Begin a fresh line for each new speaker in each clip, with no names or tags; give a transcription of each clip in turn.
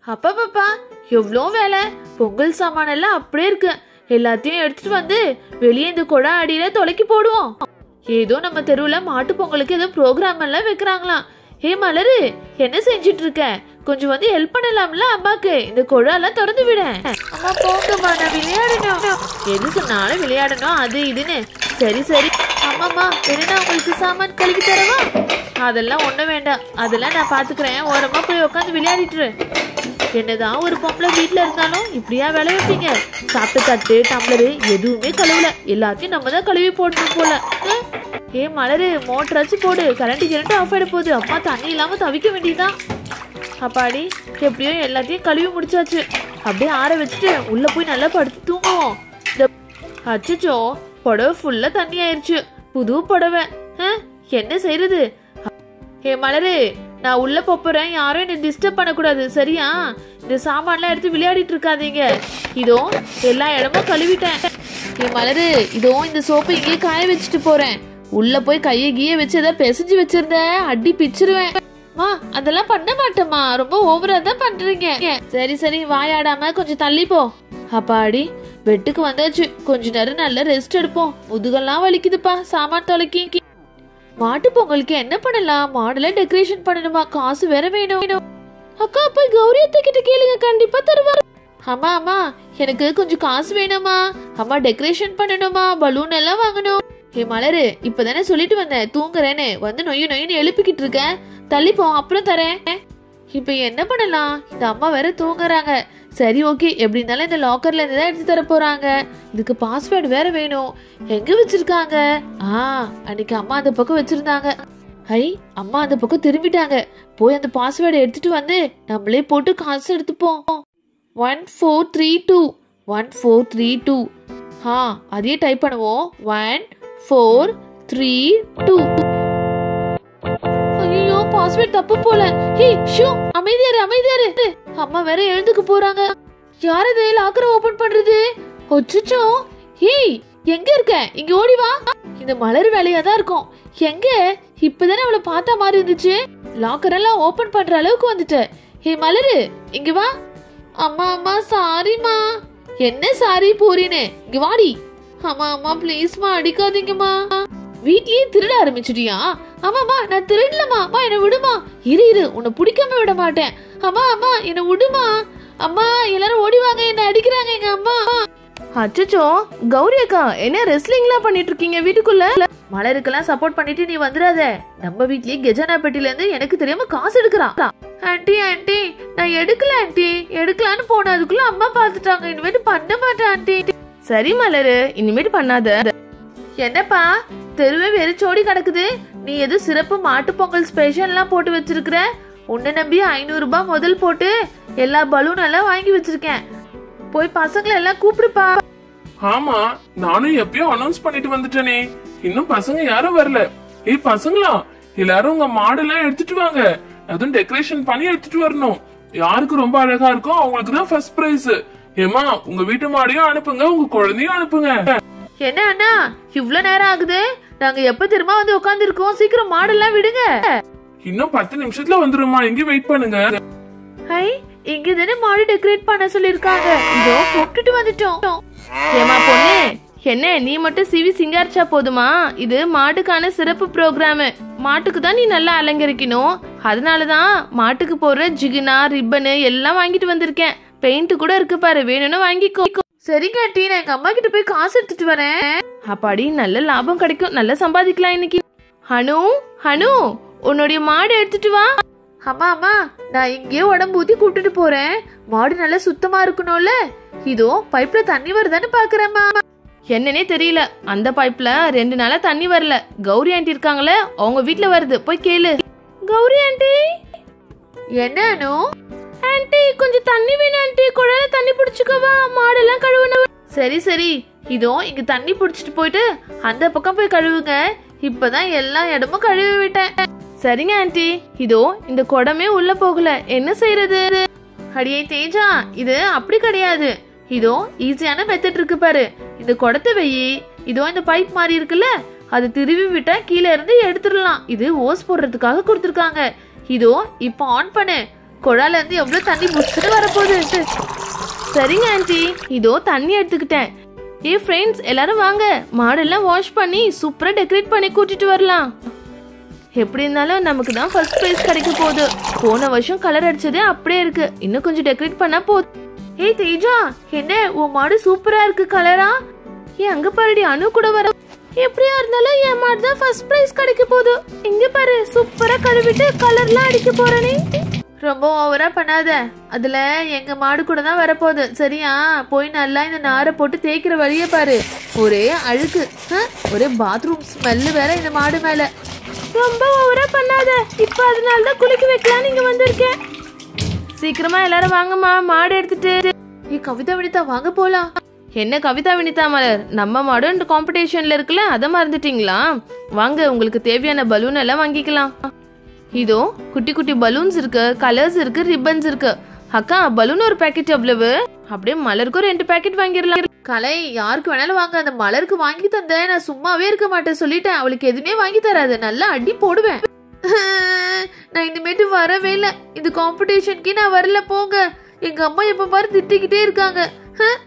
அப்பா பாப்பா எவ்வளோ வேலை பொங்கல் சாமான் எல்லாம் அப்படியே இருக்கு எல்லாத்தையும் எடுத்துட்டு வந்து வெளியே இந்த குழா அடியில தொலைக்கி போடுவோம் ஏதோ நம்ம தெருவுல மாட்டு பொங்கலுக்கு ஏதோ ப்ரோக்ராம் எல்லாம் வைக்கிறாங்களாம் ஏ மலரு என்ன செஞ்சிட்டு இருக்க கொஞ்சம் வந்து ஹெல்ப் பண்ணலாம்ல அம்மாக்கு இந்த குழாலாம் திறந்து விட அம்மா போங்கம்மா நான் விளையாடணும் எது சொன்னாலும் விளையாடணும் அது இதுன்னு சரி சரி அம்மாம்மா வேணும்னா உங்களுக்கு சாமான் கழுவி தரவா அதெல்லாம் ஒண்ணும் வேண்டாம் அதெல்லாம் நான் பாத்துக்கிறேன் ஓரமா போய் உட்காந்து விளையாடிட்டு என்னதான் ஒரு பொம்பளை வீட்ல இருந்தாலும் இப்படியா வேலை வைப்பீங்க சாப்பிட்ட தட்டு டம்ளரு எதுவுமே கழுவல எல்லாத்தையும் நம்ம தான் கழுவி போடணும் போல ஹம்? ஏ மலரு மோட்டராச்சும் போடு கரண்ட் கரண்ட் ஆஃப் ஆயிட போகுது அம்மா தண்ணி இல்லாம தவிக்க வேண்டியதுதான் அப்பாடி எப்படியோ எல்லாத்தையும் கழுவி முடிச்சாச்சு அப்படியே ஆற வச்சுட்டு உள்ள போய் நல்லா படுத்து தூங்குவோம் இந்த அச்சச்சோ புடவை ஃபுல்லா தண்ணி ஆயிருச்சு புது புடவை ஹம்? என்ன செய்யறது ஏ மலரு நான் உள்ள போறேன் யாரும் என்ன டிஸ்டர்ப் பண்ணக்கூடாது சரியா இந்த சாமான்லாம் எடுத்து விளையாடிட்டு இருக்காதீங்க இதோ எல்லா இடமும் கழுவிட்டேன் ஏ மலரு இதோ இந்த சோப்பை இங்கேயே காய வச்சுட்டு போறேன் உள்ள போய் கையை கீய வச்சு ஏதாவது பிசைஞ்சு வச்சிருந்தேன் அடி பிச்சிருவேன் மா அதெல்லாம் பண்ண மாட்டேம்மா ரொம்ப ஓவரா தான் பண்றீங்க சரி சரி வாயாடாம கொஞ்சம் தள்ளி போ அப்பாடி பெட்டுக்கு வந்தாச்சு கொஞ்ச நேரம் நல்லா ரெஸ்ட் எடுப்போம் முதுகெல்லாம் வலிக்குதுப்பா சாமான் தொலைக்கி மாட்டு பொங்கலுக்கு என்ன பண்ணலாம் மாடல டெக்கரேஷன் பண்ணணுமா காசு வேற வேணும் அக்கா போய் கௌரி அத்தை கிட்ட கேளுங்க கண்டிப்பா தருவாரு அம்மா அம்மா எனக்கு கொஞ்சம் காசு வேணுமா அம்மா டெக்கரேஷன் பண்ணணுமா பலூன் எல்லாம் வாங்கணும் ஏ மலரு இப்பதானே சொல்லிட்டு வந்தேன் தூங்குறேன்னு வந்து நொய்யு நொய்யுன்னு எழுப்பிக்கிட்டு இருக்கேன் தள்ளிப்போ அப்புறம் தரேன் இப்ப என்ன பண்ணலாம் இந்த அம்மா வேற தூங்குறாங்க சரி ஓகே எப்படி இருந்தாலும் இந்த லாக்கர்ல இருந்து தான் எடுத்து தர போறாங்க இதுக்கு பாஸ்வேர்டு வேற வேணும் எங்க வச்சிருக்காங்க ஆ அன்னைக்கு அம்மா அந்த பக்கம் வச்சிருந்தாங்க ஐ அம்மா அந்த பக்கம் திரும்பிட்டாங்க போய் அந்த பாஸ்வேர்டை எடுத்துட்டு வந்து நம்மளே போட்டு காசு எடுத்துப்போம் one four three two one four three two ஆ அதையே டைப் பண்ணுவோம் ஒன் ஃபோர் த்ரீ டூ ஐயோ பாஸ்வேர்ட் தப்பு போல ஹே ஷூ அமைதியாரு அமைதியாரு அம்மா வேற எழுந்துக்கு போறாங்க யார் இது லாக்கரை ஓபன் பண்றது ஒச்சுச்சோ ஹேய் எங்க இருக்க இங்க ஓடி வா இந்த மலர் வேலையா தான் இருக்கும் எங்க இப்பதானே அவளை பார்த்த மாதிரி இருந்துச்சு லாக்கர் எல்லாம் ஓபன் பண்ற அளவுக்கு வந்துட்ட ஹே மலரு இங்க வா அம்மா அம்மா சாரிம்மா என்ன சாரி பூரின்னு இங்க வாடி அம்மா அம்மா ப்ளீஸ்மா அடிக்காதீங்கம்மா வீட்லயே திருட ஆரம்பிச்சிட்டியா ஆமாம்மா நான் திருடலம்மா அம்மா என்னை விடுமா இரு இரு உன்னை பிடிக்காம விட மாட்டேன் அம்மா அம்மா என்னை விடுமா அம்மா எல்லாரும் ஓடி வாங்க என்ன அடிக்கிறாங்க எங்க அம்மா
அச்சச்சோ கௌரி அக்கா என்ன ரெஸ்லிங்லாம் பண்ணிட்டு இருக்கீங்க வீட்டுக்குள்ள மலருக்கெல்லாம் சப்போர்ட் பண்ணிட்டு நீ வந்துடாத நம்ம வீட்லயே கெஜானா பெட்டில இருந்து எனக்கு தெரியாம காசு எடுக்கிறான் ஆன்ட்டி ஆன்ட்டி நான் எடுக்கல ஆன்ட்டி எடுக்கலான்னு போன அதுக்குள்ள அம்மா பார்த்துட்டாங்க இனிமேட்டு பண்ண மாட்டேன் ஆன்ட்டி சரி மலரு இனிமேட்டு பண்ணாத என்னப்பா தெருவே வெறிச்சோடி கிடக்குது நீ எது சிறப்பு மாட்டு பொங்கல் ஸ்பெஷல்லாம் போட்டு வச்சிருக்கிற உன்னை நம்பி ஐநூறு ரூபாய் முதல் போட்டு எல்லா பலூன் எல்லாம் வாங்கி வச்சிருக்கேன் போய் பசங்களை எல்லாம் கூப்பிடுப்பா
ஆமா நானும் எப்பயோ அனௌன்ஸ் பண்ணிட்டு வந்துட்டேனே இன்னும் பசங்க யாரும் வரல ஏய் பசங்களா எல்லாரும் உங்க மாடெல்லாம் எடுத்துட்டு வாங்க அதுவும் டெக்கரேஷன் பண்ணி எடுத்துட்டு வரணும் யாருக்கு ரொம்ப அழகா இருக்கோ அவங்களுக்கு தான் ஃபர்ஸ்ட் பிரைஸ் ஏமா உங்க வீட்டு மாடையும் அனுப்புங்க உங்க குழந்தையும் அனுப்புங்க
என்ன அண்ணா இவ்ளோ நேரம் ஆகுது நாங்க எப்ப திரும்ப வந்து உட்காந்துருக்கோம் சீக்கிரம் மாடெல்லாம் விடுங்க
இன்னும் பத்து நிமிஷத்துல வந்துருமா இங்க வெயிட் பண்ணுங்க
ஹை இங்க தானே மாடு டெக்கரேட் பண்ண சொல்லிருக்காங்க இதோ கூப்பிட்டுட்டு வந்துட்டோம்
ஏமா பொண்ணு என்ன நீ மட்டும் சிவி சிங்காரிச்சா போதுமா இது மாட்டுக்கான சிறப்பு ப்ரோக்ராம் மாட்டுக்கு தான் நீ நல்லா அலங்கரிக்கணும் அதனால தான் மாட்டுக்கு போடுற ஜிகினா ரிப்பனு எல்லாம் வாங்கிட்டு வந்திருக்கேன் பெயிண்ட் கூட இருக்கு பாரு வேணும்னு வாங்கிக்கோ
சரிங்க ஆண்டி நான் எங்க அம்மா கிட்ட போய் காசு எடுத்துட்டு வரேன்
அப்பாடி நல்ல லாபம் கிடைக்கும் நல்லா சம்பாதிக்கலாம் இன்னைக்கு ஹனு ஹனு உன்னுடைய மாடு எடுத்துட்டு வா
அம்மா அம்மா நான் இங்கேயே உடம்பு ஊத்தி கூப்பிட்டுட்டு போறேன் மாடு நல்லா சுத்தமா இருக்கணும்ல இதோ பைப்ல தண்ணி வருதான்னு பாக்குறேம்மா
என்னன்னே தெரியல அந்த பைப்ல ரெண்டு நாளா தண்ணி வரல கௌரி ஆண்டி இருக்காங்களே அவங்க வீட்ல வருது போய் கேளு கௌரி ஆண்டி
என்ன அனு
ஆண்டி கொஞ்சம் தண்ணி வேணும் ஆண்டி குழாயில தண்ணி பிடிச்சுக்கவா மாடெல்லாம் கழுவணும்
சரி சரி இதோ இங்க தண்ணி புடிச்சிட்டு போயிட்டு அந்த பக்கம் போய் கழுவுங்க இப்பதான் எல்லா இடமும் கழுவி விட்டேன்
சரிங்க ஆண்டி இதோ இந்த குடமே உள்ள போகல என்ன செய்யறது
அடியே தேஜா இது அப்படி கிடையாது இதோ ஈஸியான மெத்தட் இருக்கு பாரு இந்த குடத்தை வெயி இதோ இந்த பைப் மாதிரி இருக்குல்ல அது திருவி விட்டா கீழே இருந்து எடுத்துடலாம் இது ஓஸ் போடுறதுக்காக கொடுத்துருக்காங்க இதோ இப்போ ஆன் பண்ணு குழால இருந்து எவ்வளவு தண்ணி புஷ்னு வரப்போகுது
சரிங்க ஆண்டி இதோ தண்ணி எடுத்துக்கிட்டேன் ஏ ஃப்ரெண்ட்ஸ் எல்லாரும் வாங்க மாடெல்லாம் வாஷ் பண்ணி சூப்பரா டெக்கரேட் பண்ணி கூட்டிட்டு வரலாம் எப்படி இருந்தாலும் நமக்கு தான் ஃபர்ஸ்ட் ப்ரைஸ் கிடைக்க போகுது போன வருஷம் கலர் அடிச்சதே அப்படியே இருக்கு இன்னும் கொஞ்சம் டெக்கரேட் பண்ணா போதும்
ஏய் தேஜா என்ன உன் மாடு சூப்பரா இருக்கு கலரா
ஏன் அங்க பாருடி அனு கூட வர எப்படியா இருந்தாலும் என் மாடு தான் ஃபர்ஸ்ட் ப்ரைஸ் கிடைக்க போகுது இங்க பாரு சூப்பரா கழுவிட்டு கலர்லாம் அடிக்க போறேனே
ரொம்ப ஓவரா பண்ணாத அதுல எங்க மாடு கூட தான் வரப்போகுது சரியா போய் நல்லா இந்த நாரை போட்டு தேய்க்கிற வழிய பாரு ஒரே அழுக்கு ஆ? ஒரே பாத்ரூம் ஸ்மெல்லு வேற இந்த மாடு மேல
ரொம்ப ஓவரா பண்ணாத இப்ப அதனால தான் குளிக்க வைக்கலாம் நீங்க வந்திருக்கேன் சீக்கிரமா எல்லாரும் வாங்கம்மா மாடு எடுத்துட்டு
ஏய் கவிதா வினிதா வாங்க போலாம்
என்ன கவிதா வினிதா மலர் நம்ம மாடும் இந்த காம்படிஷன்ல இருக்குல்ல அதை மறந்துட்டீங்களா வாங்க உங்களுக்கு தேவையான பலூன் எல்லாம் வாங்கிக்கலாம் இதோ குட்டி குட்டி பலூன்ஸ் இருக்கு கலர்ஸ் இருக்கு ரிப்பன்ஸ் இருக்கு அக்கா பலூன் ஒரு பாக்கெட் எவ்வளவு அப்படியே மலருக்கும் ரெண்டு பாக்கெட் வாங்கிடலாம்
கலை யாருக்கு வேணாலும் வாங்க அந்த மலருக்கு வாங்கி தந்தேன் நான் சும்மாவே இருக்க மாட்டேன் சொல்லிட்டேன் அவளுக்கு எதுவுமே வாங்கி தராது நல்லா அடி போடுவேன் நான் இனிமேட்டு வரவே இல்லை இந்த காம்படிஷனுக்கு நான் வரல போங்க எங்க அம்மா எப்ப பாரு திட்டிக்கிட்டே இருக்காங்க ஹம்.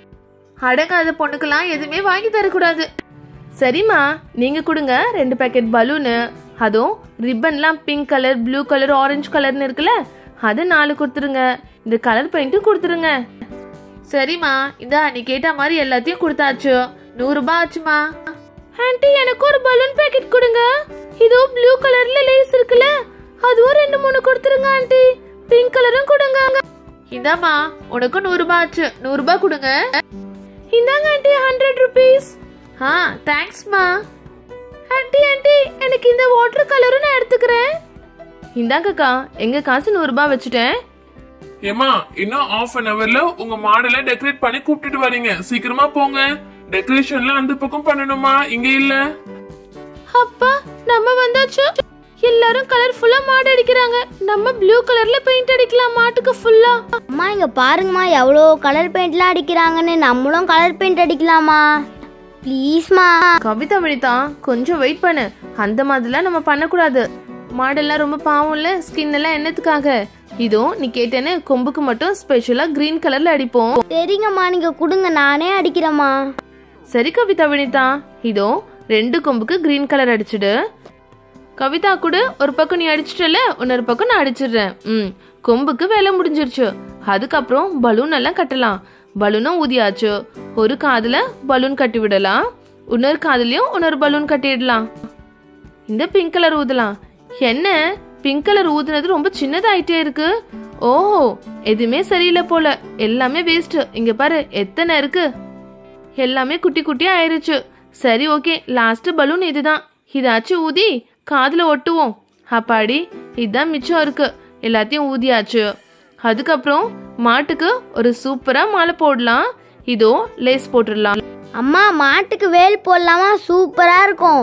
அடங்காத பொண்ணுக்கெல்லாம் எதுவுமே வாங்கி தரக்கூடாது
சரிம்மா நீங்க கொடுங்க ரெண்டு பாக்கெட் பலூனு அதுவும் ரிப்பன்லாம் pink colour blue colour orange கலர்னு இருக்குல்ல அது நாலு கொடுத்துருங்க இந்த கலர் பெயிண்ட்டும் கொடுத்துருங்க
சரிம்மா இந்தா நீ கேட்ட மாதிரி எல்லாத்தையும் கொடுத்தாச்சு நூறு ரூபாய் ஆச்சுமா
ஆன்ட்டி எனக்கு ஒரு பலூன் பாக்கெட் கொடுங்க இதோ ப்ளூ கலர்ல லேஸ் இருக்குல்ல அதுவும் ரெண்டு மூணு கொடுத்துருங்க ஆன்ட்டி பிங்க் கலரும் கொடுங்க
இந்தாம்மா உனக்கும் நூறு ரூபாய் ஆச்சு நூறு ரூபாய் கொடுங்க
இந்தாங்க ஆன்ட்டி ஹண்ட்ரட் ருபீஸ்
ஆ தேங்க்ஸ்மா
ஆன்ட்டி ஆன்ட்டி எனக்கு இந்த வாட்டர் கலரும் நான் எடுத்துக்கிறேன் இந்தாங்கக்கா எங்க காசு நூறு ரூபாய் வச்சுட்டேன்
ஏமா இன்னும் ஆஃப் அன் ஹவர்ல உங்க மாடெல்லாம் டெக்கரேட் பண்ணி கூப்பிட்டுட்டு வரீங்க சீக்கிரமா போங்க டெக்கரேஷன்லாம் அந்த பக்கம் பண்ணணுமா இங்க இல்ல
அப்பா நம்ம வந்தாச்சு எல்லாரும் கலர்ஃபுல்லா மாடு அடிக்கிறாங்க நம்ம ப்ளூ கலர்ல பெயிண்ட் அடிக்கலாம் மாட்டுக்கு ஃபுல்லா
அம்மா இங்க பாருங்கம்மா எவ்வளோ கலர் பெயிண்ட்லாம் அடிக்கிறாங்கன்னு நம்மளும் கலர் பெயிண்ட் அடிக்கலாமா ப்ளீஸ்மா
கவிதா வனிதா கொஞ்சம் வெயிட் பண்ணு அந்த மாதிரிலாம் நம்ம பண்ணக்கூடாது மாடெல்லாம் ரொம்ப பாவம்ல ஸ்கின் எல்லாம் என்னத்துக்காக இதோ நீ கேட்டேன்னு கொம்புக்கு மட்டும் ஸ்பெஷலா கிரீன் கலர்ல அடிப்போம்
சரிங்கம்மா நீங்க கொடுங்க நானே அடிக்கிறேம்மா
சரி கவிதா வினிதா இதோ ரெண்டு கொம்புக்கு கிரீன் கலர் அடிச்சிடு கவிதா கூட ஒரு பக்கம் நீ அடிச்சிட்டல இன்னொரு பக்கம் நான் அடிச்சிடுறேன் ம் கொம்புக்கு வேலை முடிஞ்சிருச்சு அதுக்கப்புறம் பலூன் எல்லாம் கட்டலாம் பலூனும் ஊதியாச்சு ஒரு காதுல பலூன் கட்டி விடலாம் இன்னொரு காதுலயும் இன்னொரு பலூன் கட்டிடலாம் இந்த பிங்க் கலர் ஊதலாம் என்ன பிங்க் கலர் ஊதுனது ரொம்ப சின்னதாயிட்டே இருக்கு ஓஹோ எதுவுமே சரியில்லை போல எல்லாமே வேஸ்ட் இங்க பாரு எத்தனை இருக்கு எல்லாமே குட்டி குட்டியா ஆயிருச்சு சரி ஓகே லாஸ்ட் பலூன் இதுதான் இதாச்சும் ஊதி காதுல ஒட்டுவோம் அப்பாடி இதுதான் மிச்சம் இருக்கு எல்லாத்தையும் ஊதியாச்சு அதுக்கப்புறம் மாட்டுக்கு ஒரு சூப்பரா மாலை போடலாம் இதோ லேஸ் போட்டுடலாம்
அம்மா மாட்டுக்கு வேல் போடலாமா சூப்பரா இருக்கும்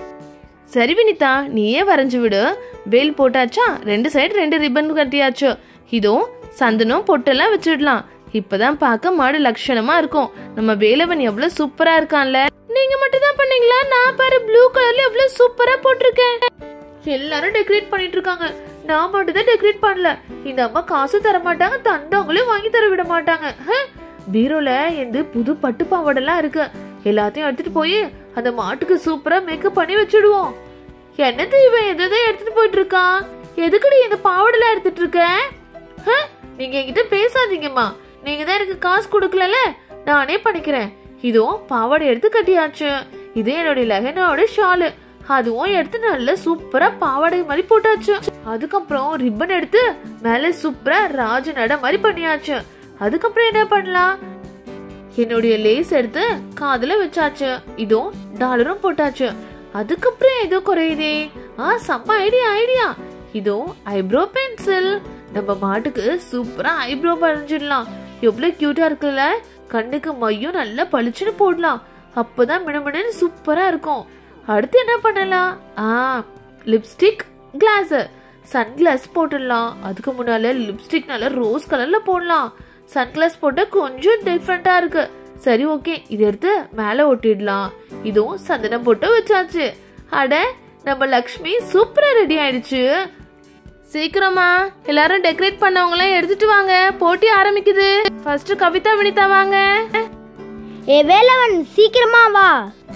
சரி வினிதா நீயே வரைஞ்சு விடு வேல் போட்டாச்சா ரெண்டு சைடு ரெண்டு ரிப்பன் கட்டியாச்சு இதோ சந்தனம் பொட்டெல்லாம் வச்சிடலாம் இப்பதான் பார்க்க மாடு லட்சணமா இருக்கும் நம்ம வேலவன் எவ்வளவு சூப்பரா இருக்கான்ல நீங்க மட்டும் தான் பண்ணீங்களா நான் பாரு ப்ளூ கலர்ல எவ்வளவு சூப்பரா போட்டிருக்கேன்
எல்லாரும் டெக்கரேட் பண்ணிட்டு இருக்காங்க நான் மட்டும் தான் டெக்கரேட் பண்ணல இந்த அம்மா காசு தர மாட்டாங்க தந்தவங்களையும் வாங்கி தர விட மாட்டாங்க ஹே, பீரோல எந்த புது பட்டு பாவாடெல்லாம் இருக்கு எல்லாத்தையும் எடுத்துட்டு போய் அந்த மாட்டுக்கு சூப்பரா மேக்கப் பண்ணி வச்சிடுவோம் என்னது இவன் எதை எடுத்துட்டு போயிட்டு இருக்கான் எதுக்குடி இந்த பாவாடெல்லாம் எடுத்துட்டு இருக்க ஹே, நீங்க என்கிட்ட பேசாதீங்கம்மா நீங்க தான் எனக்கு காசு கொடுக்கலல நானே பண்ணிக்கிறேன் இதுவும் பாவாடை எடுத்து கட்டியாச்சு இது என்னுடைய லெஹனாவோட ஷாலு அதுவும் எடுத்து நல்ல சூப்பரா பாவாடை மாதிரி போட்டாச்சு அதுக்கப்புறம் ரிப்பன் எடுத்து மேல சூப்பரா ராஜ நட மாதிரி பண்ணியாச்சு அதுக்கப்புறம் என்ன பண்ணலாம் என்னுடைய லேஸ் எடுத்து காதுல வச்சாச்சு இதோ டாலரும் போட்டாச்சு அதுக்கப்புறம் ஏதோ குறையுதே ஆ செம்ம ஐடியா ஐடியா இதோ ஐப்ரோ பென்சில் நம்ம மாட்டுக்கு சூப்பரா ஐப்ரோ வரைஞ்சிடலாம் எவ்வளவு கியூட்டா இருக்குல்ல கண்ணுக்கு மையும் நல்லா பளிச்சுன்னு போடலாம் அப்பதான் மினமினு சூப்பரா இருக்கும் அடுத்து என்ன பண்ணலாம் ஆ லிப்ஸ்டிக் கிளாஸ் சன்கிளாஸ் போட்டுடலாம் அதுக்கு முன்னால லிப்ஸ்டிக் நல்லா ரோஸ் கலர்ல போடலாம் சன்கிளாஸ் போட்டா கொஞ்சம் டிஃப்ரெண்டா இருக்கு சரி ஓகே இதை எடுத்து மேல ஒட்டிடலாம் இதுவும் சந்தனம் போட்டு வச்சாச்சு அட நம்ம லக்ஷ்மி சூப்பரா ரெடி ஆயிடுச்சு
சீக்கிரமா எல்லாரும் டெக்கரேட் பண்ணவங்க எல்லாம் எடுத்துட்டு வாங்க போட்டி ஆரம்பிக்குது ஃபர்ஸ்ட் கவிதா வினிதா வாங்க
ஏ வேலவன் சீக்கிரமா வா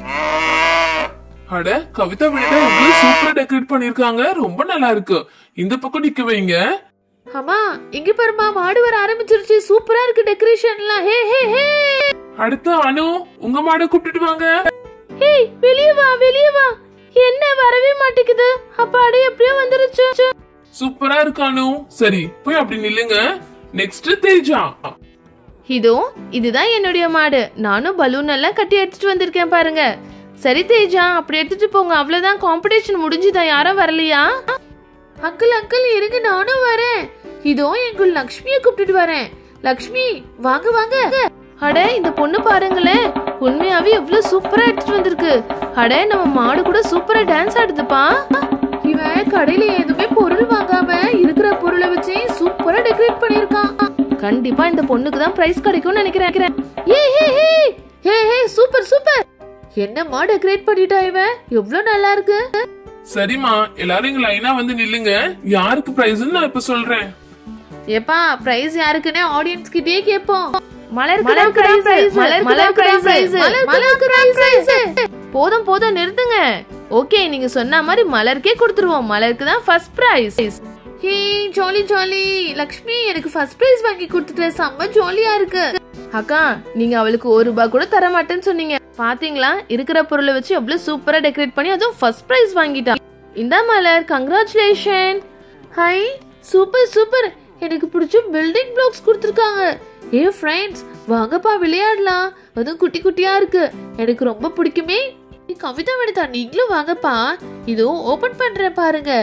அட கவிதா வினிதா எவ்வளவு சூப்பரா டெக்கரேட் பண்ணிருக்காங்க ரொம்ப நல்லா இருக்கு இந்த பக்கம் நிக்க வைங்க
அம்மா இங்க பாருமா மாடு வர ஆரம்பிச்சிருச்சு சூப்பரா இருக்கு டெக்கரேஷன்லாம் ஹே ஹே ஹே
அடுத்து அனு உங்க மாட கூப்பிட்டுட்டு வாங்க
ஏய் வெளியே வா வெளியே வா என்ன வரவே மாட்டேங்குது அப்பாடி எப்படியோ வந்துருச்சு
சூப்பரா இருக்கு அனு சரி போய் அப்படி நில்லுங்க நெக்ஸ்ட் தேஜா
இதோ இதுதான் என்னுடைய மாடு நானும் பலூன் எல்லாம் கட்டி எடுத்துட்டு வந்திருக்கேன் பாருங்க சரி தேஜா அப்படி எடுத்துட்டு போங்க அவ்வளவுதான் காம்படிஷன் முடிஞ்சுதா யாரும் வரலையா
அங்கிள் அங்கிள் இருங்க நானும் வரேன் இதோ எங்கள் லக்ஷ்மியை கூப்பிட்டுட்டு வரேன் லக்ஷ்மி வாங்க வாங்க
அட இந்த பொண்ணு பாருங்களேன் உண்மையாவே எவ்வளவு சூப்பரா எடுத்துட்டு வந்திருக்கு அட நம்ம மாடு கூட சூப்பரா டான்ஸ் ஆடுதுப்பா
இவன் கடையில எதுவுமே பொருள் வாங்காம இருக்கிற பொருளை வச்சு சூப்பரா டெக்கரேட் பண்ணிருக்கான்
கண்டிப்பா இந்த பொண்ணுக்கு தான் பிரைஸ் கிடைக்கும்னு நினைக்கிறேன்
ஏ hey hey hey hey super super என்னம்மா டெக்கரேட் பண்ணிட்டா இவன் எவ்வளவு நல்லா இருக்கு
சரிம்மா எல்லாரும் இங்க லைனா வந்து நில்லுங்க யாருக்கு பிரைஸ்னு நான் இப்ப சொல்றேன்
ஏப்பா பிரைஸ் யாருக்குன்னு ஆடியன்ஸ் கிட்டயே கேட்போம்
மலருக்கு தான்
மலருக்கு தான்
prize.
prize.
மலருக்கு தான்
மலருக்கு தான்
prize.
prize.
மலருக்கு தான் prize. போதும் போதும் நிறுத்துங்க ஓகே நீங்க சொன்ன மாதிரி மலருக்கே கொடுத்துருவோம் மலருக்கு தான் first prize
hey jolly jolly Lakshmi எனக்கு ஃபர்ஸ்ட் பிரைஸ் வாங்கி கொடுத்துட்ட செம்ம ஜாலியா இருக்கு
அக்கா நீங்க அவளுக்கு ஒரு ரூபாய் கூட தர மாட்டேன்னு சொன்னீங்க பாத்தீங்களா இருக்கிற பொருளை வச்சு எவ்வளவு சூப்பரா டெக்கரேட் பண்ணி அதுவும் ஃபர்ஸ்ட் பிரைஸ் வாங்கிட்டா இந்த Malar congratulation
hi super super எனக்கு பிடிச்ச பில்டிங் பிளாக்ஸ் கொடுத்துருக்காங்க ஏ ஃப்ரெண்ட்ஸ் வாங்கப்பா விளையாடலாம் அதுவும் குட்டி குட்டியா இருக்கு எனக்கு ரொம்ப பிடிக்குமே ஏய், கவிதா விடுதா நீங்களும் வாங்கப்பா இதோ ஓபன் பண்றேன் பாருங்க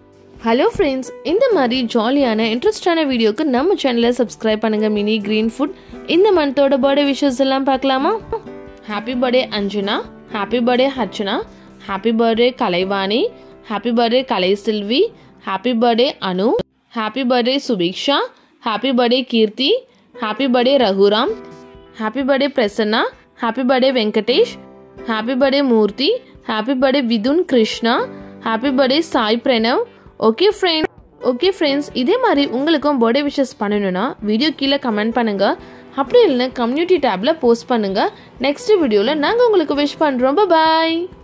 ஹலோ ஃப்ரெண்ட்ஸ் இந்த மாதிரி ஜாலியான இன்ட்ரெஸ்டான வீடியோக்கு நம்ம சேனலை சப்ஸ்கிரைப் பண்ணுங்க மினி கிரீன் ஃபுட் இந்த மந்தோட பர்த்டே விஷஸ் எல்லாம் பார்க்கலாமா happy birthday Anjana happy birthday Harchana happy birthday Kalaivani happy birthday Kalai Selvi happy birthday Anu happy birthday Subiksha happy birthday Keerthi happy birthday Raghuram happy birthday Prasanna happy birthday Venkatesh happy birthday Moorthy happy birthday Vidhun Krishna happy birthday Sai Pranav okay friend okay friends இதே மாதிரி உங்களுக்கும் birthday wishes பண்ணணும்னா video கீழே comment பண்ணுங்க அப்படி இல்லைன்னா community டேப்ல post பண்ணுங்க நெக்ஸ்ட் வீடியோவில் நாங்கள் உங்களுக்கு விஷ் பண்ணுறோம் பாய்